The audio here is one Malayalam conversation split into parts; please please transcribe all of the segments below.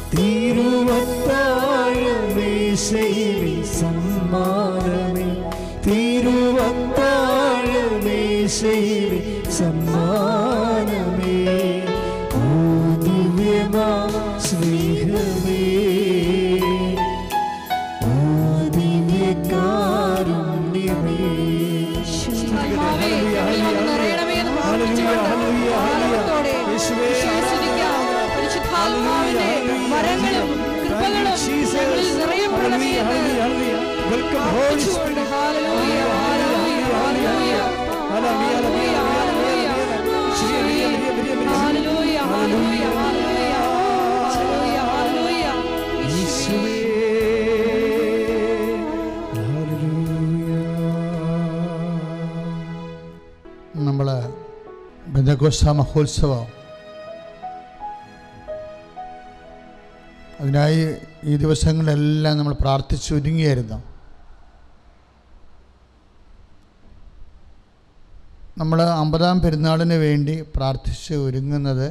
തിരുവത്താഴമേശയിലെ സമ്മാനമേ തിരുവത്താഴമേശയിലെ സമ്മാനമേ ഓ ദിവ്യമാ സ്നേഹമേ ഓ ദിവ്യകാരുണ്യമേ ആത്മാവേ, ഞങ്ങൾ നിറയണമേ എന്ന് പ്രാർത്ഥിച്ചുകൊണ്ട് ആനന്ദത്തോടെ യേശുവേ സ്തുതിക്കാം. പരിശുദ്ധാത്മാവിന്റെ വരങ്ങളും കൃപകളും ഞങ്ങളിൽ നിറയപ്പെടണമേ എന്ന് പ്രാർത്ഥിച്ചുകൊണ്ട് ഹാലലൂയ, ഹാലലൂയ, ഹാലലൂയ, ഹാലലൂയ, ഹാലലൂയ. യേശുവേ, ഹാലലൂയ, ഹാലലൂയ, ഹാലലൂയ, ഹാലലൂയ, ഹാലലൂയ. യേശുവേ, നമ്മൾ ബന്ധഘോഷ മഹോത്സവം അതിനായി ഈ ദിവസങ്ങളിലെല്ലാം നമ്മൾ പ്രാർത്ഥിച്ച് ഒരുങ്ങിയായിരുന്നു നമ്മൾ അമ്പതാം പെരുന്നാളിന് വേണ്ടി പ്രാർത്ഥിച്ച് ഒരുങ്ങുന്നത്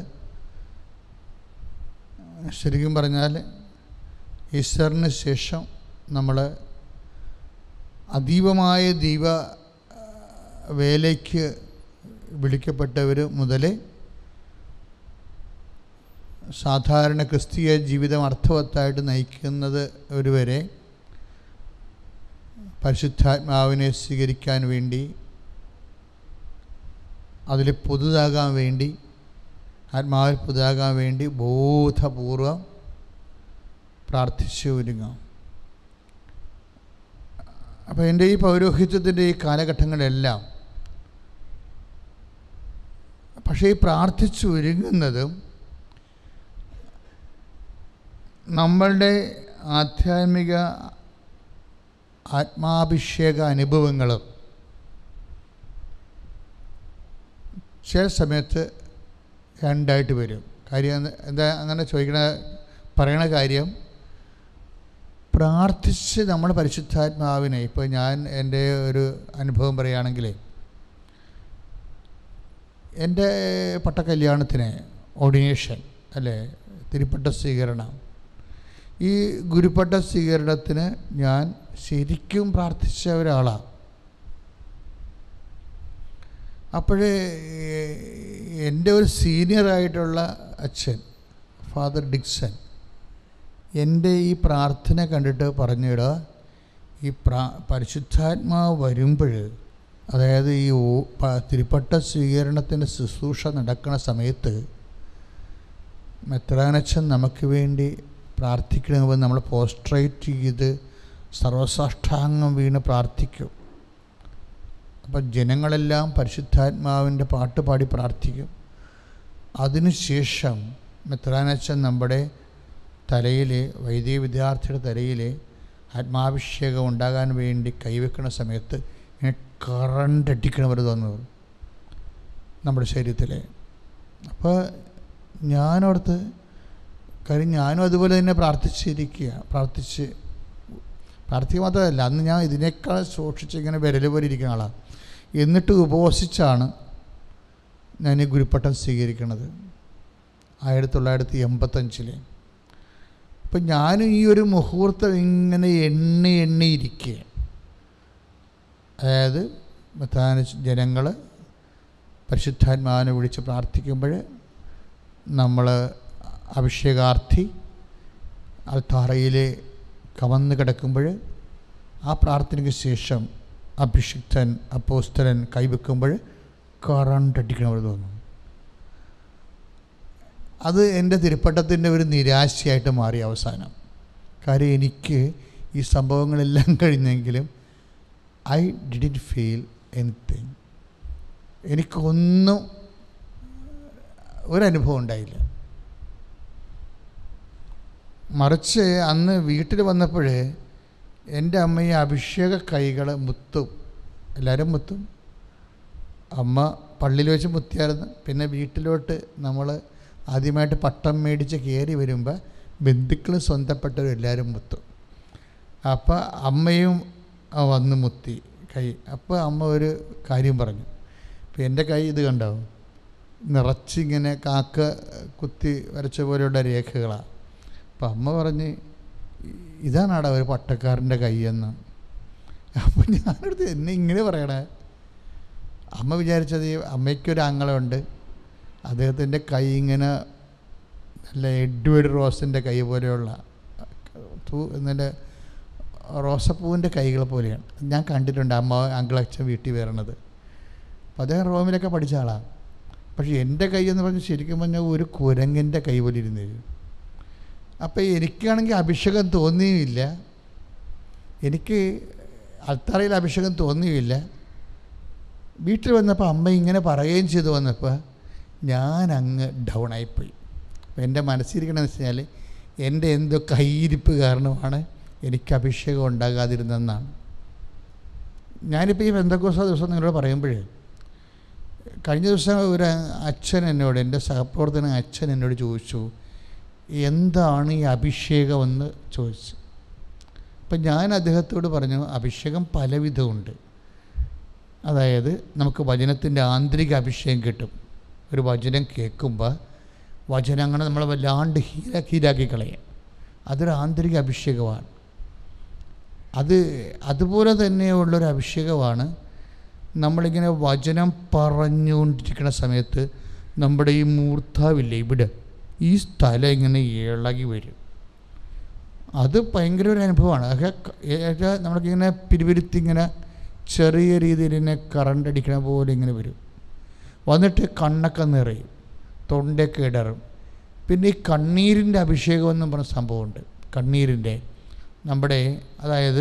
ശരിക്കും പറഞ്ഞാൽ ഈസ്റ്ററിന് ശേഷം നമ്മൾ അതീവമായ ദീപ വേലയ്ക്ക് വിളിക്കപ്പെട്ടവർ മുതൽ സാധാരണ ക്രിസ്തീയ ജീവിതം അർത്ഥവത്തായിട്ട് നയിക്കുന്നത് ഒരു വരെ പരിശുദ്ധാത്മാവിനെ സ്വീകരിക്കാൻ വേണ്ടി അതിൽ പുതുതാകാൻ വേണ്ടി ആത്മാവിൽ പുതുതാകാൻ വേണ്ടി ബോധപൂർവം പ്രാർത്ഥിച്ച് ഒരുങ്ങാം അപ്പോൾ എൻ്റെ ഈ പൗരോഹിത്യത്തിൻ്റെ ഈ കാലഘട്ടങ്ങളെല്ലാം പക്ഷേ ഈ പ്രാർത്ഥിച്ച് ഒരുങ്ങുന്നതും നമ്മളുടെ ആധ്യാത്മിക ആത്മാഭിഷേക അനുഭവങ്ങളും ചില സമയത്ത് രണ്ടായിട്ട് വരും കാര്യം എന്ത്- എന്താ അങ്ങനെ ചോദിക്കണ പറയണ കാര്യം പ്രാർത്ഥിച്ച് നമ്മൾ പരിശുദ്ധാത്മാവിനെ ഇപ്പോൾ ഞാൻ എൻ്റെ ഒരു അനുഭവം പറയുകയാണെങ്കിൽ എൻ്റെ പട്ടക്കല്യാണത്തിന് ഓർഡിനേഷൻ അല്ലേ തിരുപ്പട്ട സ്വീകരണം ഈ ഗുരുപ്പട്ട സ്വീകരണത്തിന് ഞാൻ ശരിക്കും പ്രാർത്ഥിച്ച ഒരാളാണ് അപ്പോഴേ എൻ്റെ ഒരു സീനിയറായിട്ടുള്ള അച്ഛൻ ഫാദർ ഡിക്സൺ എൻ്റെ ഈ പ്രാർത്ഥന കണ്ടിട്ട് പറഞ്ഞിടാ ഈ പ്രാ പരിശുദ്ധാത്മാവ് വരുമ്പോൾ അതായത് ഈ ഓ- പ- തിരുപ്പട്ട സ്വീകരണത്തിൻ്റെ ശുശ്രൂഷ നടക്കുന്ന സമയത്ത് മെത്രാനച്ഛൻ നമുക്ക് വേണ്ടി പ്രാർത്ഥിക്കണമെന്ന് നമ്മൾ പോസ്ട്രേറ്റ് ചെയ്ത് സർവസാഷ്ടാംഗം വീണ് പ്രാർത്ഥിക്കും അപ്പം ജനങ്ങളെല്ലാം പരിശുദ്ധാത്മാവിൻ്റെ പാട്ട് പാടി പ്രാർത്ഥിക്കും അതിനുശേഷം മെത്രാനച്ഛൻ നമ്മുടെ തലയിൽ വൈദിക വിദ്യാർത്ഥിയുടെ തലയിൽ ആത്മാഭിഷേകം ഉണ്ടാകാൻ വേണ്ടി കൈവെക്കുന്ന സമയത്ത് ഇങ്ങനെ കറണ്ട് അടിക്കണ പോലെ തോന്നുന്നത് നമ്മുടെ ശരീരത്തിൽ അപ്പോൾ ഞാനോർത്ത് കാര്യം ഞാനും അതുപോലെ തന്നെ പ്രാർത്ഥിച്ചിരിക്കുക പ്രാർത്ഥിച്ച് പ്രാർത്ഥിക്കുക മാത്രമല്ല അന്ന് ഞാൻ ഇതിനേക്കാൾ സൂക്ഷിച്ച് ഇങ്ങനെ വിരൽ പോലെ ഇരിക്കുന്ന ആളാണ് എന്നിട്ട് ഉപവസിച്ചാണ് ഞാൻ ഈ ഗുരുപ്പട്ടം സ്വീകരിക്കുന്നത് ആയിരത്തി തൊള്ളായിരത്തി എൺപത്തഞ്ചിൽ അപ്പം ഞാനും ഈ ഒരു മുഹൂർത്തം ഇങ്ങനെ എണ്ണി എണ്ണി ഇരിക്കുക അതായത് പ്രധാന ജനങ്ങൾ പരിശുദ്ധാത്മാവിനെ വിളിച്ച് പ്രാർത്ഥിക്കുമ്പോൾ നമ്മൾ അഭിഷേകാർത്ഥി അൽത്താറയിൽ കവന്ന് കിടക്കുമ്പോൾ ആ പ്രാർത്ഥനയ്ക്ക് ശേഷം അഭിഷിക്തൻ അപ്പോസ്തലൻ കൈവെക്കുമ്പോൾ കറണ്ട് അടിക്കണ പോലെ തോന്നും അത് എൻ്റെ തിരുപ്പട്ടത്തിൻ്റെ ഒരു നിരാശയായിട്ട് മാറി അവസാനം കാര്യം എനിക്ക് ഈ സംഭവങ്ങളെല്ലാം കഴിഞ്ഞെങ്കിലും ഐ ഡിഡിൻ ഫീൽ എനിത്തിങ് എനിക്കൊന്നും ഒരനുഭവം ഉണ്ടായില്ല മറിച്ച് അന്ന് വീട്ടിൽ വന്നപ്പോൾ എൻ്റെ അമ്മ ഈ അഭിഷേക കൈകൾ മുത്തും എല്ലാവരും മുത്തും അമ്മ പള്ളിയിൽ വെച്ച് മുത്തിയായിരുന്നു പിന്നെ വീട്ടിലോട്ട് നമ്മൾ ആദ്യമായിട്ട് പട്ടം മേടിച്ച് കയറി വരുമ്പോൾ ബന്ധുക്കളും സ്വന്തപ്പെട്ടവരും എല്ലാവരും മുത്തും അപ്പോൾ അമ്മയും ആ വന്ന് മുത്തി കൈ അപ്പോൾ അമ്മ ഒരു കാര്യം പറഞ്ഞു അപ്പോൾ എൻ്റെ കൈ ഇത് കണ്ടോ നിറച്ചിങ്ങനെ കാക്ക കുത്തി വരച്ച പോലെയുള്ള രേഖകളാണ് അപ്പം അമ്മ പറഞ്ഞ് "ഇ- ഇതാണാടാ ഒരു പട്ടക്കാരൻ്റെ കൈയെന്ന് അപ്പം ഞാനെടുത്ത് എന്നെ ഇങ്ങനെ പറയണേ അമ്മ വിചാരിച്ചത് ഈ അമ്മയ്ക്കൊരു ആങ്ങളുണ്ട് അദ്ദേഹത്തിൻ്റെ കൈ ഇങ്ങനെ നല്ല എഡ്വേർഡ് റോസിൻ്റെ കൈ പോലെയുള്ള തൂ എന്നിട്ട് റോസപ്പൂവിൻ്റെ കൈകൾ പോലെയാണ് ഞാൻ കണ്ടിട്ടുണ്ട് അമ്മ അങ്കിളച്ഛൻ വീട്ടിൽ വരണത് അപ്പം അദ്ദേഹം റോമിലൊക്കെ പഠിച്ച ആളാണ് പക്ഷേ എൻ്റെ കൈ എന്ന് പറഞ്ഞാൽ ശരിക്കും പറഞ്ഞാൽ ഒരു കുരങ്ങിൻ്റെ കൈ പോലെ ഇരുന്നിരുന്നു അപ്പോൾ എനിക്കാണെങ്കിൽ അഭിഷേകം തോന്നിയുമില്ല എനിക്ക് അൽത്താറയിൽ അഭിഷേകം തോന്നിയുമില്ല വീട്ടിൽ വന്നപ്പോൾ അമ്മ ഇങ്ങനെ പറയുകയും ചെയ്തു വന്നപ്പോൾ ഞാൻ അങ്ങ് ഡൗൺ ആയിപ്പോയി അപ്പോൾ എൻ്റെ മനസ്സിരിക്കണമെന്ന് വെച്ച് കഴിഞ്ഞാൽ എൻ്റെ എന്തോ കൈയിരിപ്പ് കാരണമാണ് എനിക്ക് അഭിഷേകം ഉണ്ടാകാതിരുന്നെന്നാണ് ഞാനിപ്പോൾ ഈ ബന്ധക്കോസ ദിവസം നിങ്ങളോട് പറയുമ്പോഴേ കഴിഞ്ഞ ദിവസം ഒരു അച്ഛൻ എന്നോട് എൻ്റെ സഹപ്രവർത്തന അച്ഛൻ എന്നോട് ചോദിച്ചു എന്താണ് ഈ അഭിഷേകമെന്ന് ചോദിച്ചു അപ്പം ഞാൻ അദ്ദേഹത്തോട് പറഞ്ഞു അഭിഷേകം പലവിധമുണ്ട് അതായത് നമുക്ക് വചനത്തിൻ്റെ ആന്തരിക അഭിഷേകം കിട്ടും ഒരു വചനം കേൾക്കുമ്പോൾ വചനം അങ്ങനെ നമ്മൾ വല്ലാണ്ട് ഹീല ഹീലാക്കി കളയാം അതൊരു ആന്തരിക അഭിഷേകമാണ് അത് അതുപോലെ തന്നെയുള്ളൊരു അഭിഷേകമാണ് നമ്മളിങ്ങനെ വചനം പറഞ്ഞുകൊണ്ടിരിക്കുന്ന സമയത്ത് നമ്മുടെ ഈ മൂർത്താവില്ലേ ഇവിടെ ഈ സ്ഥലം ഇങ്ങനെ ഇളകി വരും അത് ഭയങ്കര ഒരു അനുഭവമാണ് അതൊക്കെ നമ്മൾക്കിങ്ങനെ പിരിവിരുത്തി ഇങ്ങനെ ചെറിയ രീതിയിൽ ഇങ്ങനെ കറണ്ട് അടിക്കണ പോലെ ഇങ്ങനെ വരും വന്നിട്ട് കണ്ണൊക്കെ നിറയും തൊണ്ടയൊക്കെ ഇടറും പിന്നെ ഈ കണ്ണീരിൻ്റെ അഭിഷേകം എന്നും പറഞ്ഞ സംഭവമുണ്ട് കണ്ണീരിൻ്റെ നമ്മുടെ അതായത്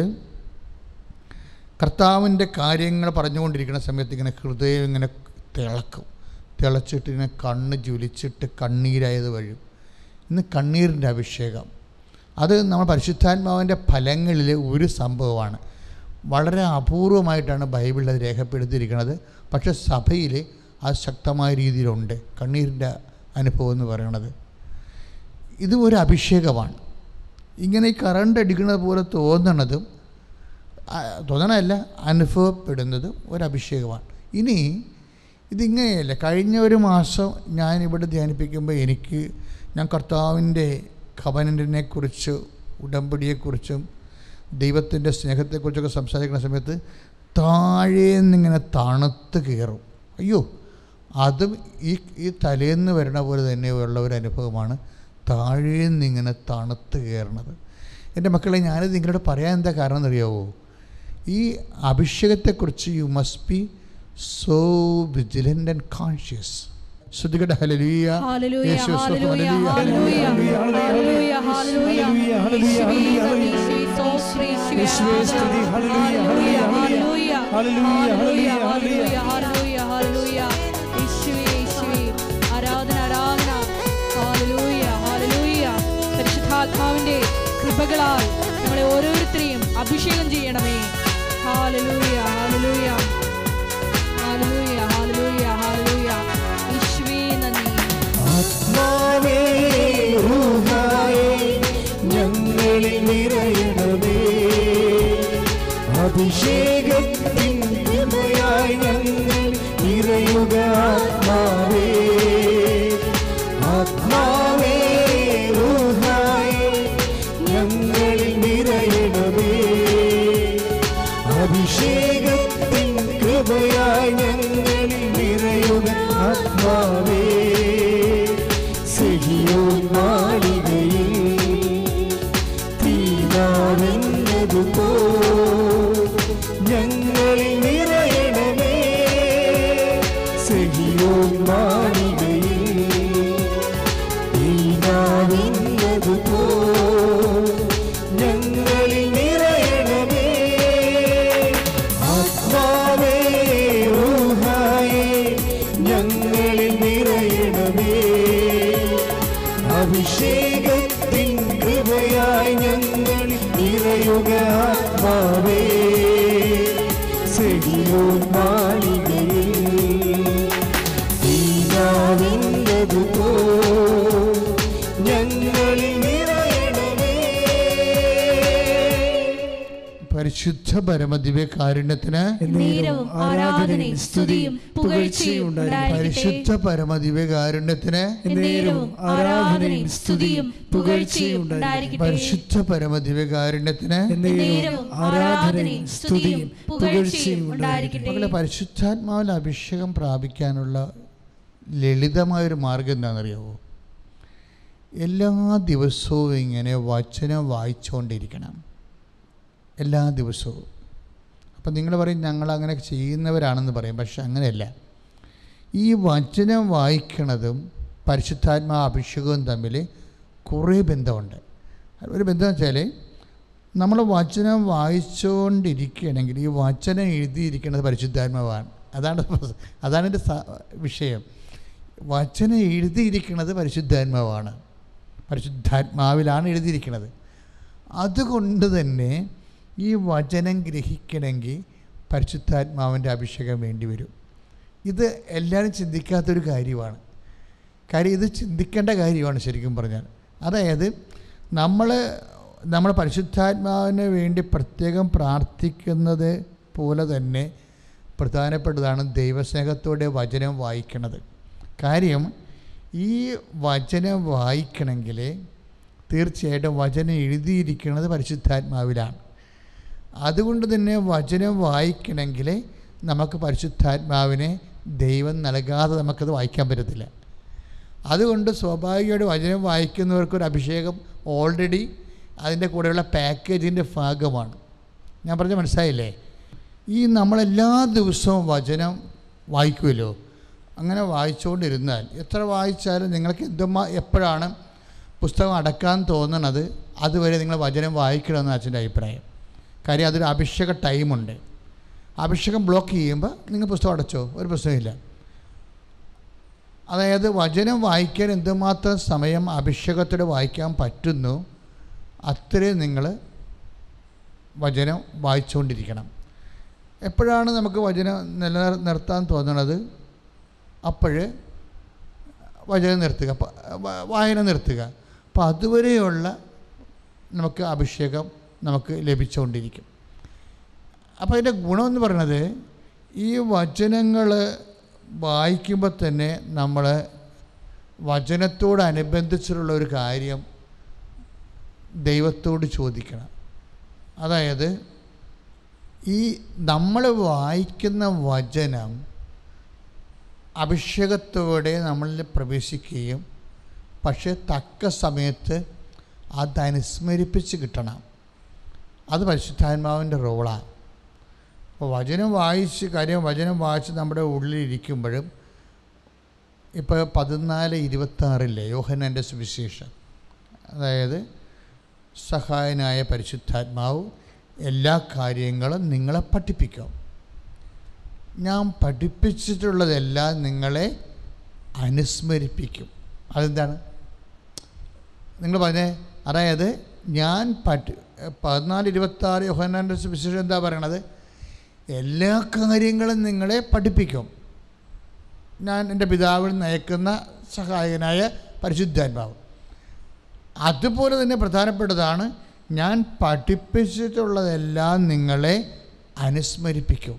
കർത്താവിൻ്റെ കാര്യങ്ങൾ പറഞ്ഞുകൊണ്ടിരിക്കുന്ന സമയത്ത് ഇങ്ങനെ ഹൃദയം ഇങ്ങനെ തിളക്കും തിളച്ചിട്ട് ഇങ്ങനെ കണ്ണ് ജ്വലിച്ചിട്ട് കണ്ണീരായത് വഴും ഇന്ന് കണ്ണീരിൻ്റെ അഭിഷേകം അത് നമ്മൾ പരിശുദ്ധാത്മാവിൻ്റെ ഫലങ്ങളിൽ ഒരു സംഭവമാണ് വളരെ അപൂർവമായിട്ടാണ് ബൈബിളിൽ അത് രേഖപ്പെടുത്തിയിരിക്കുന്നത് പക്ഷേ സഭയിൽ അത് ശക്തമായ രീതിയിലുണ്ട് കണ്ണീരിൻ്റെ അനുഭവം എന്ന് പറയുന്നത് ഇത് ഒരു അഭിഷേകമാണ് ഇങ്ങനെ ഈ കറണ്ട് അടിക്കുന്നത് പോലെ തോന്നണതും ആ, തോന്നണമല്ല അനുഭവപ്പെടുന്നതും ഒരു അഭിഷേകമാണ് ഇനി ഇതിങ്ങനെയല്ല കഴിഞ്ഞ ഒരു മാസം ഞാൻ ഇവിടെ ധ്യാനിപ്പിക്കുമ്പോൾ എനിക്ക് ഞാൻ കർത്താവിൻ്റെ കവനൻറ്റിനെ കുറിച്ച് ഉടമ്പടിയെക്കുറിച്ചും ദൈവത്തിൻ്റെ സ്നേഹത്തെക്കുറിച്ചൊക്കെ സംസാരിക്കുന്ന സമയത്ത് താഴേന്നിങ്ങനെ തണുത്ത് കയറും അയ്യോ അതും ഈ ഈ തലേന്ന് വരണ പോലെ തന്നെയുള്ള ഒരു അനുഭവമാണ് താഴേന്നിങ്ങനെ തണുത്ത് കയറണത് എൻ്റെ മക്കളെ ഞാനിത് നിങ്ങളോട് പറയാൻ എന്താ കാരണം എന്നറിയാവോ ഈ അഭിഷേകത്തെക്കുറിച്ച് you must be so vigilant and conscious ശ്രദ്ധിക്കട്ടെ ഹലലിയ ഹല്ലേലൂയ, ഹല്ലേലൂയ, ഹല്ലേലൂയ, ഹല്ലേലൂയ, ഹല്ലേലൂയ, ഹല്ലേലൂയ. യേശുവേ, സ്തോത്രം, യേശുവേ, യേശുവേ, സ്തുതി, ഹല്ലേലൂയ, ഹല്ലേലൂയ, ഹല്ലേലൂയ, ഹല്ലേലൂയ, ഹല്ലേലൂയ, ഹല്ലേലൂയ, ഹല്ലേലൂയ. യേശുവേ, യേശുവേ, ആരാധന ആരാധന ഹല്ലേലൂയ, ഹല്ലേലൂയ. പരിശുദ്ധാത്മാവിന്റെ കൃപകളാൽ നമ്മളെ ഓരോരുത്തരെയും അഭിഷേകം ചെയ്യണമേ ഹാലലൂയ ഹാലലൂയ ഹാലലൂയ ഹാലലൂയ ഹാലലൂയ യേശുവേ നന്ദി ആത്മാവേ റൂഹായേ ഞങ്ങളിൽ നിറയണമേ അഭിഷേകത്തിൻ കൃപയായി ഞങ്ങൾ നിറയുക ആത്മാവേ ആത്മാവേ റൂഹായേ ഞങ്ങളിൽ നിറയണമേ അഭിഷേകത്തിൻ കൃപയായി ഞങ്ങളിൽ നിറയുക ആത്മാവേ സഹിയോൻ മാളികയിൽ തീരാവെന്നതുപോ ഞങ്ങളിൽ നിറയണമേ സഹിയോൻ മാളികയിൽ തീരാവെന്നതുപോ ഞങ്ങളിൽ നിറയണമേ ആത്മാവേ റൂഹായേ ഞങ്ങളിൽ നിറയണമേ അഭിഷേകത്തിൻ കൃപയായി ഞങ്ങളിൽ നിറയുക ആത്മാവേ സെഹിയോൻ മാളികയിൽ തീരാവില്ലതുപോ ഞങ്ങളിൽ നിറയണമേ പരിശുദ്ധ പരമദിവ്യ കാരുണ്യത്തിന് നേരവും ആരാധനയും സ്തുതിയും പുകഴ്ചയും ഉണ്ടായിരിക്കട്ടെ പരിശുദ്ധ പരമദിവ്യ കാരുണ്യത്തിന് നേരവും ആരാധനയും സ്തുതിയും പുകഴ്ചയും ഉണ്ടായിരിക്കട്ടെ പരിശുദ്ധ പരമദിവ്യ കാരുണ്യത്തിന് നേരവും ആരാധനയും സ്തുതിയും പുകഴ്ചയും ഉണ്ടായിരിക്കട്ടെ മകളെ പരിശുദ്ധാത്മാവിൽ അഭിഷേകം പ്രാപിക്കാനുള്ള ലളിതമായൊരു മാർഗം എന്താണെന്നറിയാവോ എല്ലാ ദിവസവും ഇങ്ങനെ വചനം വായിച്ചുകൊണ്ടിരിക്കണം എല്ലാ ദിവസവും അപ്പം നിങ്ങൾ പറയും ഞങ്ങൾ അങ്ങനെ ചെയ്യുന്നവരാണെന്ന് പറയും പക്ഷെ അങ്ങനെയല്ല ഈ വചനം വായിക്കണതും പരിശുദ്ധാത്മാ അഭിഷേകവും തമ്മിൽ കുറേ ബന്ധമുണ്ട് ഒരു ബന്ധം വെച്ചാൽ നമ്മൾ വചനം വായിച്ചുകൊണ്ടിരിക്കുകയാണെങ്കിൽ ഈ വചനം എഴുതിയിരിക്കുന്നത് പരിശുദ്ധാത്മാവാണ് അതാണ് പ്രസ- അതാണ് എൻ്റെ സ- വിഷയം വചനം എഴുതിയിരിക്കുന്നത് പരിശുദ്ധാത്മാവാണ് പരിശുദ്ധാത്മാവിലാണ് എഴുതിയിരിക്കുന്നത് അതുകൊണ്ട് തന്നെ ഈ വചനം ഗ്രഹിക്കണമെങ്കിൽ പരിശുദ്ധാത്മാവിൻ്റെ അഭിഷേകം വേണ്ടി വരും ഇത് എല്ലാവരും ചിന്തിക്കാത്തൊരു കാര്യമാണ് കാര്യം ഇത് ചിന്തിക്കേണ്ട കാര്യമാണ് ശരിക്കും പറഞ്ഞാൽ അതായത് നമ്മൾ നമ്മൾ പരിശുദ്ധാത്മാവിന് വേണ്ടി പ്രത്യേകം പ്രാർത്ഥിക്കുന്നത് പോലെ തന്നെ പ്രധാനപ്പെട്ടതാണ് ദൈവസ്നേഹത്തോടെ വചനം വായിക്കണത് കാര്യം ഈ വചനം വായിക്കണമെങ്കിൽ തീർച്ചയായിട്ടും വചനം എഴുതിയിരിക്കുന്നത് പരിശുദ്ധാത്മാവിലാണ് അതുകൊണ്ട് തന്നെ വചനം വായിക്കണമെങ്കിൽ നമുക്ക് പരിശുദ്ധാത്മാവിനെ ദൈവം നൽകാതെ നമുക്കത് വായിക്കാൻ പറ്റത്തില്ല അതുകൊണ്ട് സ്വാഭാവികമായിട്ട് വചനം വായിക്കുന്നവർക്കൊരു അഭിഷേകം ഓൾറെഡി അതിൻ്റെ കൂടെയുള്ള പാക്കേജിൻ്റെ ഭാഗമാണ് ഞാൻ പറഞ്ഞ മനസ്സിലായില്ലേ ഈ നമ്മളെല്ലാ ദിവസവും വചനം വായിക്കുമല്ലോ അങ്ങനെ വായിച്ചുകൊണ്ടിരുന്നാൽ എത്ര വായിച്ചാലും നിങ്ങൾക്ക് എന്തുമാ എപ്പോഴാണ് പുസ്തകം അടക്കാൻ തോന്നണത് അതുവരെ നിങ്ങൾ വചനം വായിക്കണമെന്ന് അച്ഛൻ്റെ അഭിപ്രായം കാര്യം അതൊരു അഭിഷേക ടൈമുണ്ട് അഭിഷേകം ബ്ലോക്ക് ചെയ്യുമ്പോൾ നിങ്ങൾ പുസ്തകം അടച്ചോ ഒരു പ്രശ്നമില്ല അതായത് വചനം വായിക്കാൻ എന്തുമാത്രം സമയം അഭിഷേകത്തോടെ വായിക്കാൻ പറ്റുന്നു അത്രയും നിങ്ങൾ വചനം വായിച്ചുകൊണ്ടിരിക്കണം എപ്പോഴാണ് നമുക്ക് വചനം നിലനിർ നിർത്താൻ തോന്നുന്നത് അപ്പോൾ വചനം നിർത്തുക പ- വ- വായന നിർത്തുക അപ്പോൾ അതുവരെയുള്ള നമുക്ക് അഭിഷേകം നമുക്ക് ലഭിച്ചുകൊണ്ടിരിക്കും അപ്പോൾ അതിൻ്റെ ഗുണമെന്ന് പറയുന്നത് ഈ വചനങ്ങൾ വായിക്കുമ്പോൾ തന്നെ നമ്മൾ വചനത്തോടനുബന്ധിച്ചിട്ടുള്ള ഒരു കാര്യം ദൈവത്തോട് ചോദിക്കണം അതായത് ഈ നമ്മൾ വായിക്കുന്ന വചനം അഭിഷേകത്തോടെ നമ്മളിൽ പ്രവേശിക്കുകയും പക്ഷേ തക്ക സമയത്ത് അത് അനുസ്മരിപ്പിച്ച് കിട്ടണം അത് പരിശുദ്ധാത്മാവിൻ്റെ റോളാണ് അപ്പോൾ വചനം വായിച്ച് കാര്യം വചനം വായിച്ച് നമ്മുടെ ഉള്ളിലിരിക്കുമ്പോഴും ഇപ്പോൾ പതിനാല് ഇരുപത്താറില്ലേ യോഹനൻ്റെ സുവിശേഷം അതായത് സഹായനായ പരിശുദ്ധാത്മാവ് എല്ലാ കാര്യങ്ങളും നിങ്ങളെ പഠിപ്പിക്കും ഞാൻ പഠിപ്പിച്ചിട്ടുള്ളതെല്ലാം നിങ്ങളെ അനുസ്മരിപ്പിക്കും അതെന്താണ് നിങ്ങൾ പറഞ്ഞേ അതായത് ഞാൻ പഠി പതിനാല് ഇരുപത്താറ് യോഹനാൻ്റെ സുവിശേഷം എന്താ പറയണത് എല്ലാ കാര്യങ്ങളും നിങ്ങളെ പഠിപ്പിക്കും ഞാൻ എൻ്റെ പിതാവിൽ നയിക്കുന്ന സഹായകനായ പരിശുദ്ധാത്മാവ് അതുപോലെ തന്നെ പ്രധാനപ്പെട്ടതാണ് ഞാൻ പഠിപ്പിച്ചിട്ടുള്ളതെല്ലാം നിങ്ങളെ അനുസ്മരിപ്പിക്കും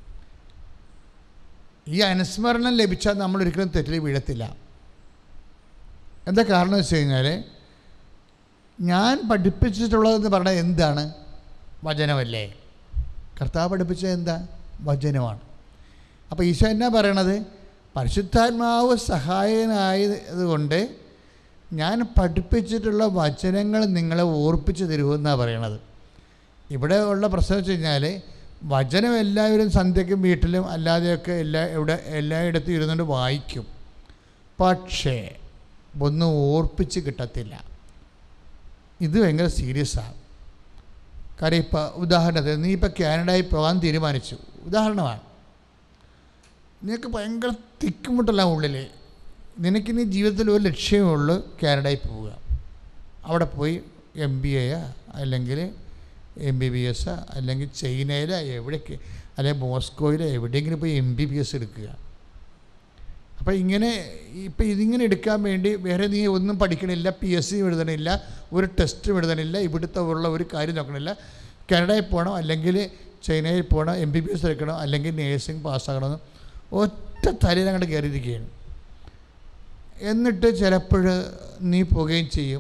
ഈ അനുസ്മരണം ലഭിച്ചാൽ നമ്മൾ ഒരിക്കലും തെറ്റിൽ വീഴത്തില്ല എന്താ കാരണം വെച്ച് കഴിഞ്ഞാൽ ഞാൻ പഠിപ്പിച്ചിട്ടുള്ളതെന്ന് പറഞ്ഞാൽ എന്താണ് വചനമല്ലേ കർത്താവ് പഠിപ്പിച്ചത് എന്താ വചനമാണ് അപ്പോൾ ഈശോ എന്നാ പറയണത് പരിശുദ്ധാത്മാവ് സഹായകനായതുകൊണ്ട് ഞാൻ പഠിപ്പിച്ചിട്ടുള്ള വചനങ്ങൾ നിങ്ങളെ ഓർപ്പിച്ച് തരുമെന്നാണ് പറയണത് ഇവിടെ ഉള്ള പ്രശ്നം വെച്ച് കഴിഞ്ഞാൽ വചനം എല്ലാവരും സന്ധ്യയ്ക്കും വീട്ടിലും അല്ലാതെയൊക്കെ എല്ലാ ഇവിടെ എല്ലായിടത്തും ഇരുന്നുകൊണ്ട് വായിക്കും പക്ഷേ ഒന്നും ഓർപ്പിച്ച് കിട്ടത്തില്ല ഇത് ഭയങ്കര സീരിയസാണ് കാര്യം ഇപ്പം ഉദാഹരണത്തിന് നീ ഇപ്പം കാനഡയിൽ പോകാൻ തീരുമാനിച്ചു ഉദാഹരണമാണ് നിനക്ക് ഭയങ്കര തിക്കുമുട്ടല്ല ഉള്ളിൽ നിനക്ക് നീ ജീവിതത്തിൽ ഒരു ലക്ഷ്യമേ ഉള്ളൂ കാനഡയിൽ പോവുക അവിടെ പോയി എം ബി എ അല്ലെങ്കിൽ എം ബി ബി എസ് അല്ലെങ്കിൽ ചൈനയിൽ എവിടെയൊക്കെ അല്ലെങ്കിൽ മോസ്കോയിൽ എവിടെയെങ്കിലും പോയി എം ബി ബി എസ് എടുക്കുക അപ്പോൾ ഇങ്ങനെ ഇപ്പം ഇതിങ്ങനെ എടുക്കാൻ വേണ്ടി വേറെ നീ ഒന്നും പഠിക്കണില്ല പി എസ് സി എഴുതണില്ല ഒരു ടെസ്റ്റും എഴുതണില്ല ഇവിടുത്തെ ഉള്ള ഒരു കാര്യം നോക്കണില്ല കാനഡയിൽ പോകണം അല്ലെങ്കിൽ ചൈനയിൽ പോകണം എം ബി ബി എസ് എടുക്കണം അല്ലെങ്കിൽ നേഴ്സിംഗ് പാസ്സാകണമെന്ന് ഒറ്റ തലയിൽ അങ്ങോട്ട് കയറിയിരിക്കുകയാണ് എന്നിട്ട് ചിലപ്പോൾ നീ പോവുകയും ചെയ്യും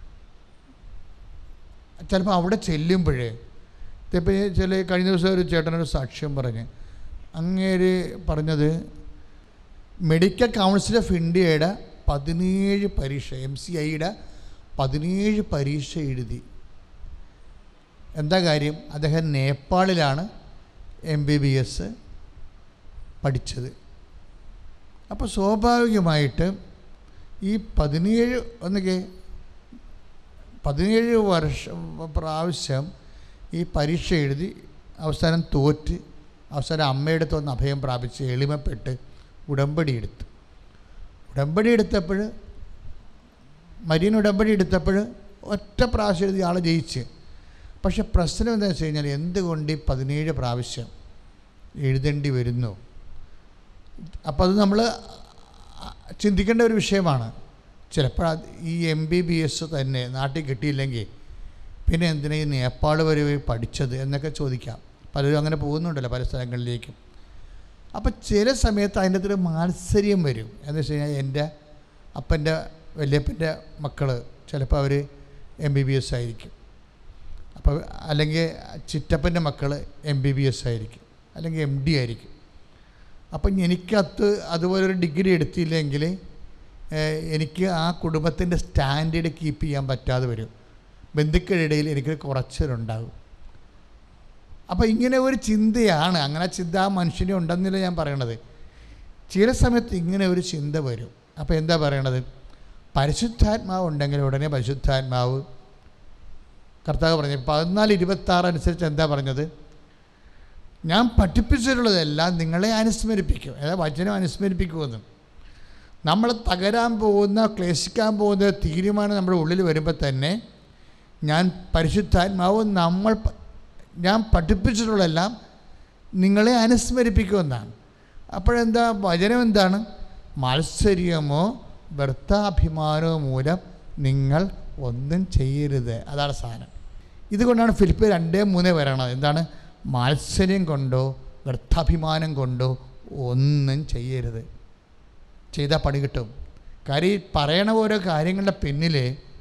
ചിലപ്പോൾ അവിടെ ചെല്ലുമ്പോഴേ ഇതിപ്പോൾ ചില കഴിഞ്ഞ ദിവസം ഒരു ചേട്ടനൊരു സാക്ഷ്യം പറഞ്ഞ് അങ്ങേര് പറഞ്ഞത് മെഡിക്കൽ കൗൺസിൽ ഓഫ് ഇന്ത്യയുടെ പതിനേഴ് പരീക്ഷ എം സി ഐയുടെ പതിനേഴ് പരീക്ഷ എഴുതി എന്താ കാര്യം അദ്ദേഹം നേപ്പാളിലാണ് എം ബി ബി എസ് പഠിച്ചത് അപ്പോൾ സ്വാഭാവികമായിട്ട് ഈ പതിനേഴ് ഒന്നൊക്കെ പതിനേഴ് വർഷം പ്രാവശ്യം ഈ പരീക്ഷ എഴുതി അവസാനം തോറ്റ് അവസാനം അമ്മയുടെ അടുത്ത് വന്ന് അഭയം പ്രാപിച്ച് എളിമപ്പെട്ട് ഉടമ്പടി എടുത്തു ഉടമ്പടി എടുത്തപ്പോൾ മരീൻ ഉടമ്പടി എടുത്തപ്പോൾ ഒറ്റ പ്രാവശ്യം എഴുതി ആൾ ജയിച്ച് പക്ഷെ പ്രശ്നം എന്താണെന്ന് വെച്ച് കഴിഞ്ഞാൽ എന്തുകൊണ്ട് ഈ പതിനേഴ് പ്രാവശ്യം എഴുതേണ്ടി വരുന്നു അപ്പോൾ അത് നമ്മൾ ചിന്തിക്കേണ്ട ഒരു വിഷയമാണ് ചിലപ്പോൾ അത് ഈ എം ബി ബി എസ് തന്നെ നാട്ടിൽ കിട്ടിയില്ലെങ്കിൽ പിന്നെ എന്തിനാ ഈ നേപ്പാൾ വരെ പോയി പഠിച്ചത് എന്നൊക്കെ ചോദിക്കാം പലരും അങ്ങനെ പോകുന്നുണ്ടല്ലോ പല സ്ഥലങ്ങളിലേക്കും അപ്പോൾ ചില സമയത്ത് അതിൻ്റെ അകത്തൊരു മാത്സര്യം വരും എന്ന് വെച്ച് കഴിഞ്ഞാൽ എൻ്റെ അപ്പൻ്റെ വല്യപ്പൻ്റെ മക്കൾ ചിലപ്പോൾ അവർ എം ബി ബി എസ് ആയിരിക്കും അപ്പോൾ അല്ലെങ്കിൽ ചിറ്റപ്പൻ്റെ മക്കൾ എം ബി ബി എസ് ആയിരിക്കും അല്ലെങ്കിൽ എം ഡി ആയിരിക്കും അപ്പം എനിക്കത് അതുപോലെ ഒരു ഡിഗ്രി എടുത്തില്ലെങ്കിൽ ഏഹ്, എനിക്ക് ആ കുടുംബത്തിൻ്റെ സ്റ്റാൻഡേർഡ് കീപ്പ് ചെയ്യാൻ പറ്റാതെ വരും ബന്ധുക്കളുടെ ഇടയിൽ എനിക്ക് കുറച്ചിലുണ്ടാകും അപ്പോൾ ഇങ്ങനെ ഒരു ചിന്തയാണ് അങ്ങനെ ചിന്ത ആ മനുഷ്യനെ ഉണ്ടെന്നില്ല ഞാൻ പറയണത് ചില സമയത്ത് ഇങ്ങനെ ഒരു ചിന്ത വരും അപ്പോൾ എന്താ പറയണത് പരിശുദ്ധാത്മാവ് ഉണ്ടെങ്കിൽ ഉടനെ പരിശുദ്ധാത്മാവ് കർത്താവ് പറഞ്ഞു പതിനാല് ഇരുപത്താറ് അനുസരിച്ച് എന്താ പറഞ്ഞത് ഞാൻ പഠിപ്പിച്ചിട്ടുള്ളതെല്ലാം നിങ്ങളെ അനുസ്മരിപ്പിക്കും അതായത് വചനം അനുസ്മരിപ്പിക്കുമെന്ന് നമ്മൾ തകരാൻ പോകുന്ന ക്ലേശിക്കാൻ പോകുന്ന തീരുമാനം നമ്മുടെ ഉള്ളിൽ വരുമ്പോൾ തന്നെ ഞാൻ പരിശുദ്ധാത്മാവ് നമ്മൾ പ- ഞാൻ പഠിപ്പിച്ചിട്ടുള്ളതെല്ലാം നിങ്ങളെ അനുസ്മരിപ്പിക്കുമെന്നാണ് അപ്പോഴെന്താ വചനം എന്താണ് മത്സര്യമോ വ്യർത്ഥാഭിമാനമോ മൂലം നിങ്ങൾ ഒന്നും ചെയ്യരുത് അതാണ് സാധനം ഇതുകൊണ്ടാണ് ഫിലിപ്പ് രണ്ട് മൂന്ന് വരണത് എന്താണ് മാത്സര്യം കൊണ്ടോ വ്യർത്ഥാഭിമാനം കൊണ്ടോ ഒന്നും ചെയ്യരുത് ചെയ്താൽ പണി കിട്ടും കാര്യം ഈ പറയണ ഓരോ കാര്യങ്ങളുടെ പിന്നിൽ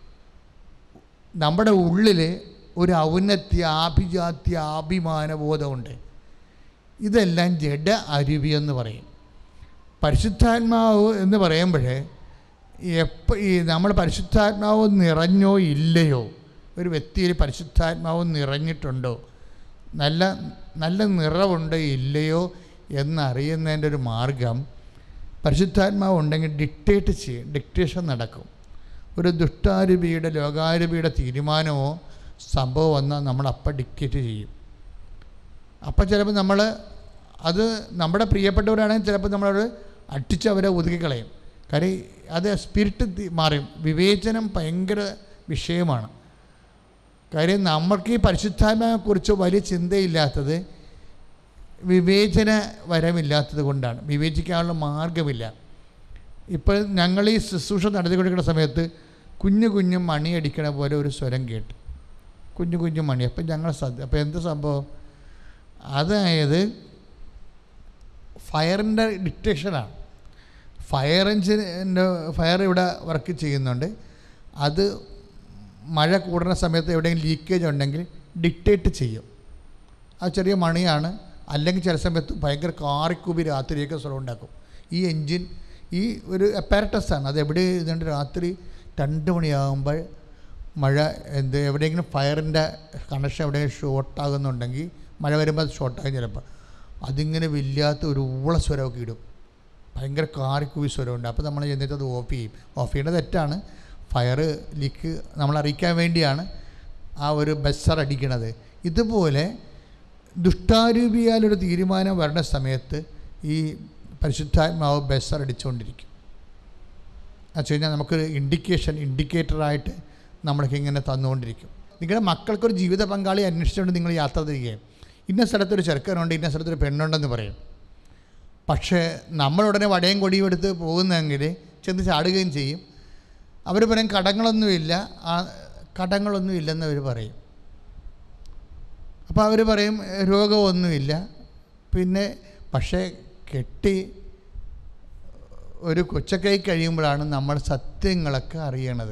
നമ്മുടെ ഉള്ളിൽ ഒരു ഔന്നത്യ ആഭിജാത്യ അഭിമാനബോധമുണ്ട് ഇതെല്ലാം ജഡ അരുവി എന്ന് പറയും പരിശുദ്ധാത്മാവ് എന്ന് പറയുമ്പോഴേ എപ്പോൾ ഈ നമ്മൾ പരിശുദ്ധാത്മാവ് നിറഞ്ഞോ ഇല്ലയോ ഒരു വ്യക്തിയിൽ പരിശുദ്ധാത്മാവ് നിറഞ്ഞിട്ടുണ്ടോ നല്ല നല്ല നിറവുണ്ടോ ഇല്ലയോ എന്നറിയുന്നതിൻ്റെ ഒരു മാർഗം പരിശുദ്ധാത്മാവ് ഉണ്ടെങ്കിൽ ഡിക്റ്റേറ്റ് ചെയ്യും ഡിക്റ്റേഷൻ നടക്കും ഒരു ദുഷ്ടാരൂപിയുടെ ലോകാരൂപിയുടെ തീരുമാനമോ സംഭവം വന്നാൽ നമ്മൾ അപ്പം ഡിക്റ്റേറ്റ് ചെയ്യും അപ്പം ചിലപ്പോൾ നമ്മൾ അത് നമ്മുടെ പ്രിയപ്പെട്ടവരാണെങ്കിൽ ചിലപ്പോൾ നമ്മളത് അടിച്ച് അവരെ ഒതുക്കിക്കളയും കാര്യം അത് സ്പിരിറ്റ് തി- മാറും വിവേചനം ഭയങ്കര വിഷയമാണ് കാര്യം നമ്മൾക്ക് ഈ പരിശുദ്ധാത്മാവിനെക്കുറിച്ച് വലിയ ചിന്തയില്ലാത്തത് വിവേചന വരമില്ലാത്തത് കൊണ്ടാണ് വിവേചിക്കാനുള്ള മാർഗമില്ല ഇപ്പോൾ ഞങ്ങൾ ഈ ശുശ്രൂഷ നടത്തിക്കൊണ്ടിരിക്കുന്ന സമയത്ത് കുഞ്ഞു കുഞ്ഞു മണി അടിക്കണ പോലെ ഒരു സ്വരം കേട്ടു കുഞ്ഞു കുഞ്ഞു മണി അപ്പം ഞങ്ങൾ ശ്രദ്ധ അപ്പോൾ എന്ത് സംഭവം അതായത് ഫയറിൻ്റെ ഡിറ്റക്ഷനാണ് ഫയർ എഞ്ചിൻ്റെ ഫയർ ഇവിടെ വർക്ക് ചെയ്യുന്നുണ്ട് അത് മഴ കൂടുന്ന സമയത്ത് എവിടെയെങ്കിലും ലീക്കേജ് ഉണ്ടെങ്കിൽ ഡിക്റ്റേറ്റ് ചെയ്യും അത് ചെറിയ മണിയാണ് അല്ലെങ്കിൽ ചില സമയത്ത് ഭയങ്കര കാറിക്കൂബി രാത്രിയൊക്കെ സ്വരം ഉണ്ടാക്കും ഈ എൻജിൻ ഈ ഒരു അപ്പാരറ്റസാണ് അത് എവിടെ ഇരുന്നുകൊണ്ട് രാത്രി രണ്ട് മണിയാകുമ്പോൾ മഴ എന്ത് എവിടെയെങ്കിലും ഫയറിൻ്റെ കണക്ഷൻ എവിടെയെങ്കിലും ഷോർട്ടാകുന്നുണ്ടെങ്കിൽ മഴ വരുമ്പോൾ അത് ഷോർട്ടാകും ചിലപ്പോൾ അതിങ്ങനെ വല്ലാത്ത ഒരു ഊള സ്വരമൊക്കെ ഇടും ഭയങ്കര കാറിക്കൂവി സ്വരമുണ്ട് അപ്പോൾ നമ്മൾ ചെന്നിട്ട് അത് ഓഫ് ചെയ്യും ഓഫ് ചെയ്യേണ്ടത് തെറ്റാണ് ഫയർ ലീക്ക് നമ്മൾ അറിയിക്കാൻ വേണ്ടിയാണ് ആ ഒരു ബസ്സർ അടിക്കണത് ഇതുപോലെ ദുഷ്ടാരൂപിയാലൊരു തീരുമാനം വരണ സമയത്ത് ഈ പരിശുദ്ധാത്മാവ് ബസ്സർ അടിച്ചുകൊണ്ടിരിക്കും എന്ന് വെച്ച് കഴിഞ്ഞാൽ നമുക്കൊരു ഇൻഡിക്കേഷൻ ഇൻഡിക്കേറ്ററായിട്ട് നമ്മൾക്ക് ഇങ്ങനെ തന്നുകൊണ്ടിരിക്കും നിങ്ങളുടെ മക്കൾക്കൊരു ജീവിത പങ്കാളി അന്വേഷിച്ചുകൊണ്ട് നിങ്ങൾ യാത്ര തിരികെയും ഇന്ന സ്ഥലത്തൊരു ചെറുക്കനുണ്ട് ഇന്ന സ്ഥലത്തൊരു പെണ്ണുണ്ടെന്ന് പറയും പക്ഷേ നമ്മളുടനെ വടയും കൊടിയും എടുത്ത് പോകുന്നെങ്കിൽ ചെന്ന് ചാടുകയും ചെയ്യും അവർ പറയും കടങ്ങളൊന്നുമില്ല ആ കടങ്ങളൊന്നും ഇല്ലെന്ന് അവർ പറയും അപ്പോൾ അവർ പറയും രോഗമൊന്നുമില്ല പിന്നെ പക്ഷേ കെട്ടി ഒരു കൊച്ചക്കൈ കഴിയുമ്പോഴാണ് നമ്മൾ സത്യങ്ങളൊക്കെ അറിയണത്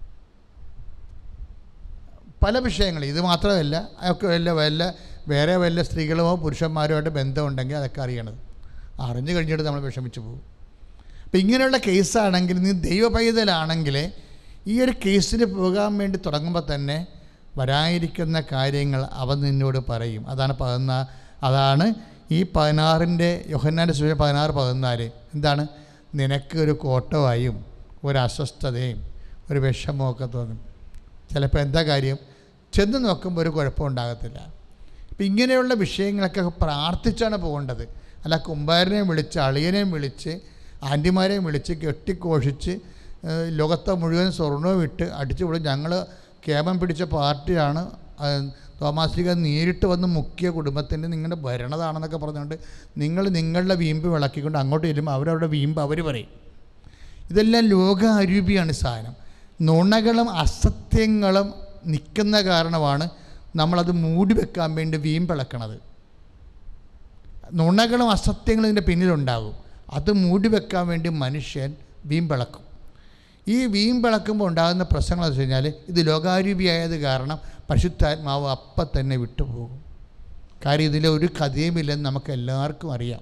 പല വിഷയങ്ങൾ ഇത് മാത്രമല്ല അതൊക്കെ വല്ല വല്ല വേറെ വല്ല സ്ത്രീകളുമോ പുരുഷന്മാരുമായിട്ട് ബന്ധമുണ്ടെങ്കിൽ അതൊക്കെ അറിയണത് അറിഞ്ഞു കഴിഞ്ഞിട്ട് നമ്മൾ വിഷമിച്ച് പോകും അപ്പം ഇങ്ങനെയുള്ള കേസാണെങ്കിൽ നീ ദൈവ പൈതലാണെങ്കിൽ ഈ ഒരു കേസിന് പോകാൻ വേണ്ടി തുടങ്ങുമ്പോൾ തന്നെ വരാനിരിക്കുന്ന കാര്യങ്ങൾ അവൻ നിന്നോട് പറയും അതാണ് പതിനാ അതാണ് ഈ പതിനാറിൻ്റെ യോഹന്നാൻ്റെ സൂര്യ പതിനാറ് പതിനാല് എന്താണ് നിനക്ക് ഒരു കോട്ടമായും ഒരു അസ്വസ്ഥതയും ഒരു വിഷമമൊക്കെ തോന്നും ചിലപ്പോൾ എന്താ കാര്യം ചെന്ന് നോക്കുമ്പോൾ ഒരു കുഴപ്പമുണ്ടാകത്തില്ല അപ്പം ഇങ്ങനെയുള്ള വിഷയങ്ങളൊക്കെ പ്രാർത്ഥിച്ചാണ് പോകേണ്ടത് അല്ല കുമ്പാരനെയും വിളിച്ച് അളിയനെയും വിളിച്ച് ആൻറ്റിമാരെയും വിളിച്ച് കെട്ടിക്കോഷിച്ച് ഏഹ്, ലോകത്തെ മുഴുവൻ സ്വർണവും ഇട്ട് അടിച്ചു വിടും ഞങ്ങൾ കേമം പിടിച്ച പാർട്ടിയാണ് ഏഹ്, തോമാശ്രീക നേരിട്ട് വന്ന് മുക്കിയ കുടുംബത്തിൻ്റെ നിങ്ങളുടെ ഭരണതാണെന്നൊക്കെ പറഞ്ഞുകൊണ്ട് നിങ്ങൾ നിങ്ങളുടെ വീമ്പ് വിളക്കിക്കൊണ്ട് അങ്ങോട്ട് ചെല്ലുമ്പോൾ അവരവരുടെ വീമ്പ് അവർ പറയും ഇതെല്ലാം ലോക അരൂപിയാണ് സാധനം നുണകളും അസത്യങ്ങളും നിൽക്കുന്ന കാരണമാണ് നമ്മളത് മൂടി വെക്കാൻ വേണ്ടി വീമ്പിളക്കണത് നുണകളും അസത്യങ്ങളും ഇതിൻ്റെ പിന്നിലുണ്ടാകും അത് മൂടി വെക്കാൻ വേണ്ടി മനുഷ്യൻ വീമ്പിളക്കും ഈ വീമ്പിളക്കുമ്പോൾ ഉണ്ടാകുന്ന പ്രശ്നങ്ങൾ എന്ന് വെച്ച് കഴിഞ്ഞാൽ ഇത് ലോകാരൂപിയായത് കാരണം പരിശുദ്ധാത്മാവ് അപ്പം തന്നെ വിട്ടുപോകും കാര്യം ഇതിൽ ഒരു കഥയുമില്ലെന്ന് നമുക്ക് എല്ലാവർക്കും അറിയാം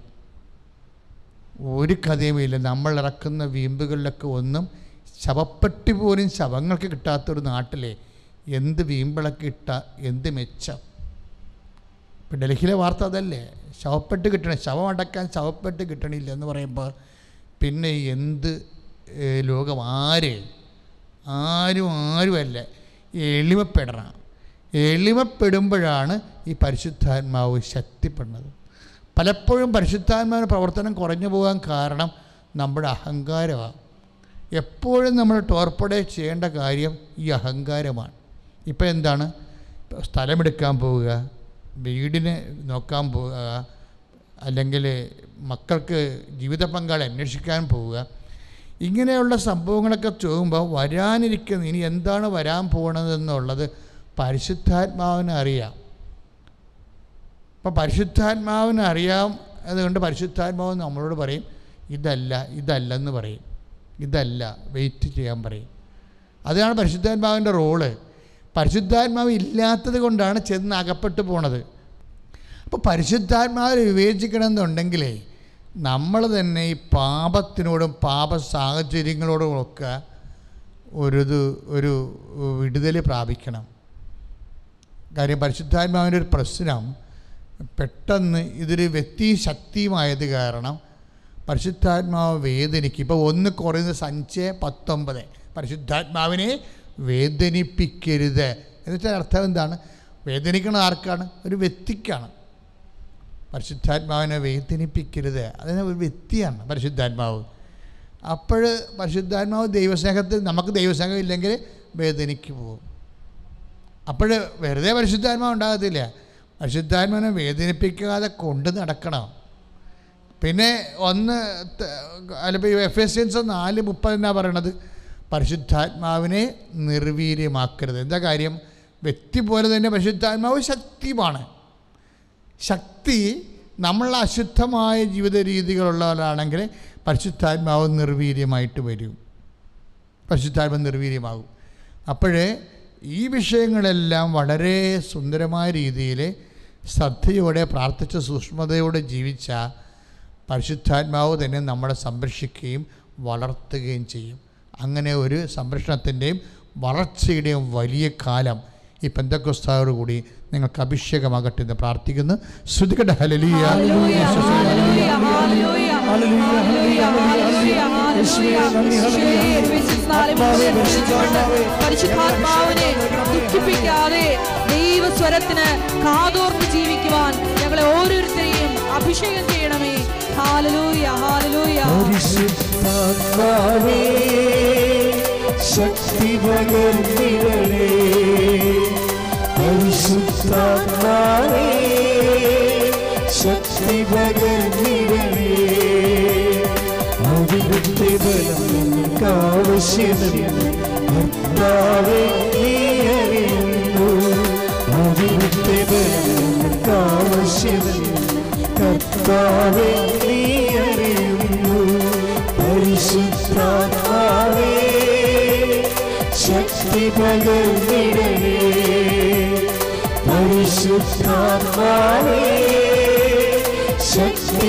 ഒരു കഥയുമില്ല നമ്മൾ ഇറക്കുന്ന വീമ്പുകളിലൊക്കെ ഒന്നും ശവപ്പെട്ടി പോലും ശവങ്ങൾക്ക് കിട്ടാത്തൊരു നാട്ടിലെ എന്ത് വീമ്പിളക്ക് ഇട്ട എന്ത് മെച്ചം ഇപ്പം ഡൽഹിയിലെ വാർത്ത അതല്ലേ ശവപ്പെട്ട് കിട്ടണം ശവം അടക്കാൻ ശവപ്പെട്ട് കിട്ടണില്ല എന്ന് പറയുമ്പോൾ പിന്നെ എന്ത് ഏ, ലോകം ആര് ആരും ആരുമല്ല എളിമപ്പെടണം എളിമപ്പെടുമ്പോഴാണ് ഈ പരിശുദ്ധാത്മാവ് ശക്തിപ്പെടുന്നത് പലപ്പോഴും പരിശുദ്ധാത്മാവിൻ്റെ പ്രവർത്തനം കുറഞ്ഞു പോകാൻ കാരണം നമ്മുടെ അഹങ്കാരമാണ് എപ്പോഴും നമ്മൾ ടോർപ്പഡേ ചെയ്യേണ്ട കാര്യം ഈ അഹങ്കാരമാണ് ഇപ്പം എന്താണ് ഇപ്പം സ്ഥലമെടുക്കാൻ പോവുക വീടിന് നോക്കാൻ പോവുക അല്ലെങ്കിൽ മക്കൾക്ക് ജീവിത പങ്കാളി അന്വേഷിക്കാൻ പോവുക ഇങ്ങനെയുള്ള സംഭവങ്ങളൊക്കെ ചോദിക്കുമ്പോൾ വരാനിരിക്കുന്ന ഇനി എന്താണ് വരാൻ പോകുന്നതെന്നുള്ളത് പരിശുദ്ധാത്മാവിന് അറിയാം അപ്പോൾ പരിശുദ്ധാത്മാവിന് അറിയാം അതുകൊണ്ട് പരിശുദ്ധാത്മാവ് നമ്മളോട് പറയും ഇതല്ല ഇതല്ലെന്ന് പറയും ഇതല്ല വെയിറ്റ് ചെയ്യാൻ പറയും അതാണ് പരിശുദ്ധാത്മാവിൻ്റെ റോള് പരിശുദ്ധാത്മാവ് ഇല്ലാത്തത് കൊണ്ടാണ് ചെന്ന് അകപ്പെട്ടു പോണത് അപ്പോൾ പരിശുദ്ധാത്മാവിനെ വിവേചിക്കണമെന്നുണ്ടെങ്കിലേ നമ്മൾ തന്നെ ഈ പാപത്തിനോടും പാപ സാഹചര്യങ്ങളോടും ഒക്കെ ഒരു ഇത് ഒരു വിടുതൽ പ്രാപിക്കണം കാര്യം പരിശുദ്ധാത്മാവിൻ്റെ ഒരു പ്രശ്നം പെട്ടെന്ന് ഇതൊരു വ്യക്തി ശക്തിയുമായത് കാരണം പരിശുദ്ധാത്മാവ് വേദനിക്കും ഇപ്പോൾ ഒന്ന് കുറയുന്ന സഞ്ചയ പത്തൊമ്പത് പരിശുദ്ധാത്മാവിനെ വേദനിപ്പിക്കരുത് എന്നുവെച്ചാൽ അർത്ഥം എന്താണ് വേദനിക്കണത് ആർക്കാണ് ഒരു വ്യക്തിക്കാണ് പരിശുദ്ധാത്മാവിനെ വേദനിപ്പിക്കരുത് അതിന് ഒരു വ്യക്തിയാണ് പരിശുദ്ധാത്മാവ് അപ്പോൾ പരിശുദ്ധാത്മാവ് ദൈവസ്നേഹത്തിൽ നമുക്ക് ദൈവസ്നേഹം ഇല്ലെങ്കിൽ വേദനിക്ക് പോകും അപ്പോൾ വെറുതെ പരിശുദ്ധാത്മാവ് ഉണ്ടാകത്തില്ല പരിശുദ്ധാത്മാവിനെ വേദനിപ്പിക്കാതെ കൊണ്ട് നടക്കണം പിന്നെ ഒന്ന് ത- അല്ല എഫ് എസ് എൻസ് നാല് മുപ്പത് എന്നാ പറയണത് പരിശുദ്ധാത്മാവിനെ നിർവീര്യമാക്കരുത് എന്താ കാര്യം വ്യക്തി പോലെ തന്നെ പരിശുദ്ധാത്മാവ് ശക്തിയുമാണ് ശക്തി നമ്മൾ അശുദ്ധമായ ജീവിത രീതികളുള്ളവരാണെങ്കിൽ പരിശുദ്ധാത്മാവ് നിർവീര്യമായിട്ട് വരും പരിശുദ്ധാത്മ നിർവീര്യമാകും അപ്പോഴേ ഈ വിഷയങ്ങളെല്ലാം വളരെ സുന്ദരമായ രീതിയിൽ ശ്രദ്ധയോടെ പ്രാർത്ഥിച്ച സൂക്ഷ്മതയോടെ ജീവിച്ച പരിശുദ്ധാത്മാവ് തന്നെ നമ്മളെ സംരക്ഷിക്കുകയും വളർത്തുകയും ചെയ്യും അങ്ങനെ ഒരു സംരക്ഷണത്തിൻ്റെയും വളർച്ചയുടെയും വലിയ കാലം ഈ പെന്തക്കൊസ്താവോടുകൂടി നിങ്ങൾക്ക് അഭിഷേകമാകട്ടെ എന്ന് പ്രാർത്ഥിക്കുന്നു ശ്രുതികട ഹലലിയ ഹല്ലേലൂയ, ഹല്ലേലൂയ, ഹല്ലേലൂയ, ഹല്ലേലൂയ, ഹല്ലേലൂയ, ഹല്ലേലൂയ. യേശുവേ, എഫേസ്യസ് നാല് മുപ്പത് വിളിച്ചുകൊണ്ട് പരിശുദ്ധാത്മാവിനെ ദുഃഖിപ്പിക്കാതെ ദൈവസ്വരത്തിന് കാതോർത്ത് ജീവിക്കുവാൻ ഞങ്ങളെ ഓരോരുത്തരെയും അഭിഷേകം ചെയ്യണമേ ഹാലലൂയ ഹാലലൂയ പരിശുദ്ധാത്മാവേ ശക്തി പകർന്നിടണേ പരിശുദ്ധാത്മാവേ ശക്തി പകർന്നിടണേ അവിടുത്തെ ബലം ഞങ്ങൾക്ക് ആവശ്യമെന്ന് കർത്താവേ നീ അറിയുന്നു അവിടുത്തെ ബലം ആവശ്യമെന്ന് കർത്താവെ നീ അറിയുന്നു പരിശുദ്ധാത്മാവേ ശക്തി പകർന്നിടണേ പരിശുദ്ധാത്മാവേ ശക്തി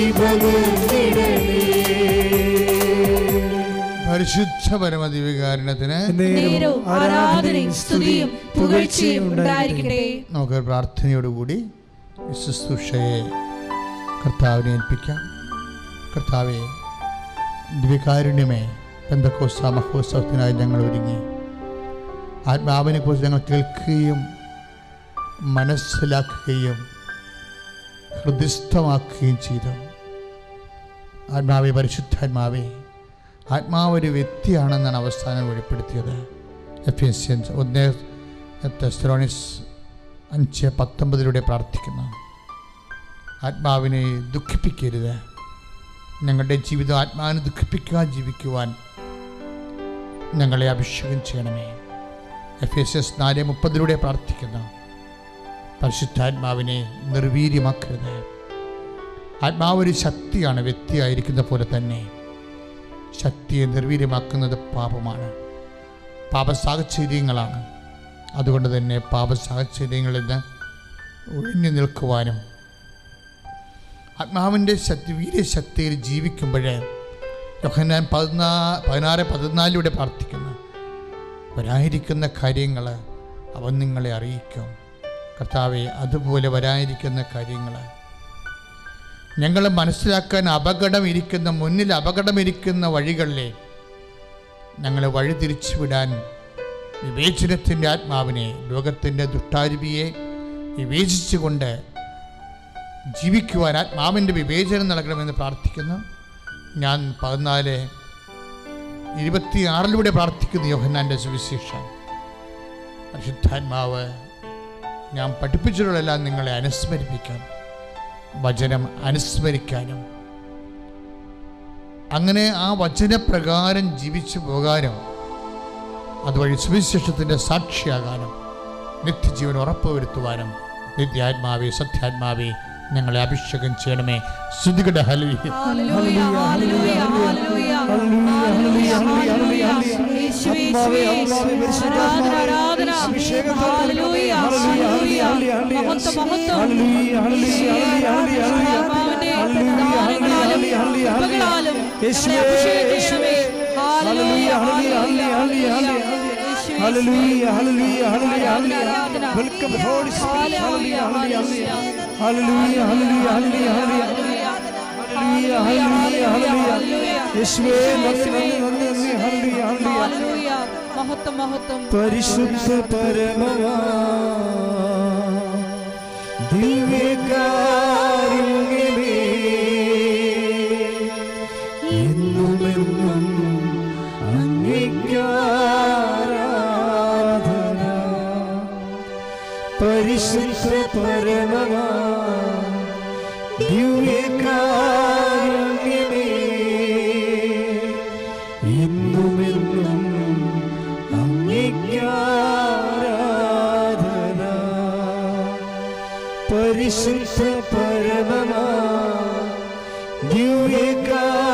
പകർന്നിടണേ പരിശുദ്ധ പരമദിവികാരണത്തിന് നേരവും ആരാധനയും സ്തുതിയും പുകഴ്ചയും ഉണ്ടായിരിക്കട്ടെ നമുക്ക് പ്രാർത്ഥനയോടുകൂടി ഈ ശുശ്രൂഷയെ കർത്താവിനെ ഏൽപ്പിക്കാം കർത്താവെ ദിവ്യകാരുണ്യമേ പെന്തക്കോസ മഹോത്സവത്തിനായി ഞങ്ങൾ ഒരുങ്ങി ആത്മാവിനെ കുറിച്ച് ഞങ്ങൾ കേൾക്കുകയും മനസ്സിലാക്കുകയും ഹൃദയസ്ഥമാക്കുകയും ചെയ്തു ആത്മാവെ പരിശുദ്ധാത്മാവേ ആത്മാവ് ഒരു വ്യക്തിയാണെന്നാണ് അവസാനം വെളിപ്പെടുത്തിയത് എഫിഷ്യൻസ് ഒന്ന് തെസ്തലോണിസ് അഞ്ച് പത്തൊമ്പതിലൂടെ പ്രാർത്ഥിക്കുന്നു ആത്മാവിനെ ദുഃഖിപ്പിക്കരുത് ഞങ്ങളുടെ ജീവിതം ആത്മാവിനെ ദുഃഖിപ്പിക്കാൻ ജീവിക്കുവാൻ ഞങ്ങളെ അഭിഷേകം ചെയ്യണമേ എഫ് എസ് എസ് നാല് മുപ്പതിലൂടെ പ്രാർത്ഥിക്കുന്നു പരിശുദ്ധാത്മാവിനെ നിർവീര്യമാക്കരുത് ആത്മാവ് ഒരു ശക്തിയാണ് വ്യക്തിയായിരിക്കുന്ന പോലെ തന്നെ ശക്തിയെ നിർവീര്യമാക്കുന്നത് പാപമാണ് പാപ സാഹചര്യങ്ങളാണ് അതുകൊണ്ട് തന്നെ പാപ സാഹചര്യങ്ങളിൽ നിന്ന് ഒഴിഞ്ഞു നിൽക്കുവാനും ആത്മാവിൻ്റെ ശക്തി വീര്യശക്തിയിൽ ജീവിക്കുമ്പോൾ യോഹന്നാൻ പതിനാ പതിനാറ് പതിനാലിലൂടെ പ്രാർത്ഥിക്കുന്നു വരാനിരിക്കുന്ന കാര്യങ്ങൾ അവൻ നിങ്ങളെ അറിയിക്കും കർത്താവെ അതുപോലെ വരാനിരിക്കുന്ന കാര്യങ്ങൾ ഞങ്ങൾ മനസ്സിലാക്കാൻ അപകടം ഇരിക്കുന്ന മുന്നിൽ അപകടം ഇരിക്കുന്ന വഴികളിലെ ഞങ്ങളെ വഴി തിരിച്ചുവിടാൻ വിവേചനത്തിൻ്റെ ആത്മാവിനെ ലോകത്തിൻ്റെ ദുഷ്ടാരുവിയെ വിവേചിച്ചുകൊണ്ട് ജീവിക്കുവാൻ ആത്മാവിൻ്റെ വിവേചനം നൽകണമെന്ന് പ്രാർത്ഥിക്കുന്നു ഞാൻ പതിനാല് ഇരുപത്തിയാറിലൂടെ പ്രാർത്ഥിക്കുന്നു യോഹന്നാൻ്റെ സുവിശേഷം പരിശുദ്ധാത്മാവ് ഞാൻ പഠിപ്പിച്ചിട്ടുള്ളതെല്ലാം നിങ്ങളെ അനുസ്മരിപ്പിക്കാൻ വചനം അനുസ്മരിക്കാനും അങ്ങനെ ആ വചനപ്രകാരം ജീവിച്ചു പോകാനും അതുവഴി സുവിശേഷത്തിൻ്റെ സാക്ഷിയാകാനും നിത്യജീവൻ ഉറപ്പുവരുത്തുവാനും നിത്യാത്മാവെ സത്യാത്മാവെ ഞങ്ങളെ അഭിഷേകം ചെയ്യണമേ ശ്രുതികട ഹലി ഹല്ലേലൂയ ഹല്ലേലൂയ ഹല്ലേലൂയ ഹല്ലേലൂയ ഹല്ലേലൂയ യേശുവേ യേശുവേ ആരാധന ആരാധന ഹല്ലേലൂയ ഹല്ലേലൂയ മഹത്വം മഹത്വം ആത്മാവിന്റെ ദാനങ്ങളാലും കൃപകളാലും ഞങ്ങളെ അഭിഷേകം ചെയ്യണമേ ഹല്ലേലൂയ ഹല്ലേലൂയ Hallelujah, hallelujah, hallelujah, hallelujah. Welcome the Holy Spirit. Hallelujah, hallelujah, hallelujah, hallelujah, hallelujah, hallelujah, hallelujah, hallelujah. യേശുവേ നന്ദി നന്ദി നന്ദി നന്ദി ഹല്ലേലൂയ ഹല്ലേലൂയ ഹല്ലേലൂയ മഹത്വം മഹത്വം പരിശുദ്ധ പരമവാ ദിവ്യകാരുണ്യമേ എന്നുമെന്നും അംഗീകാരാധന പരിശുദ്ധ പരമവാ ദിവ്യകാരുണ്യമേ എന്നുമെന്നും അംഗീകാരാധന പരിശുദ്ധ പരമമാ ദിവ്യകാ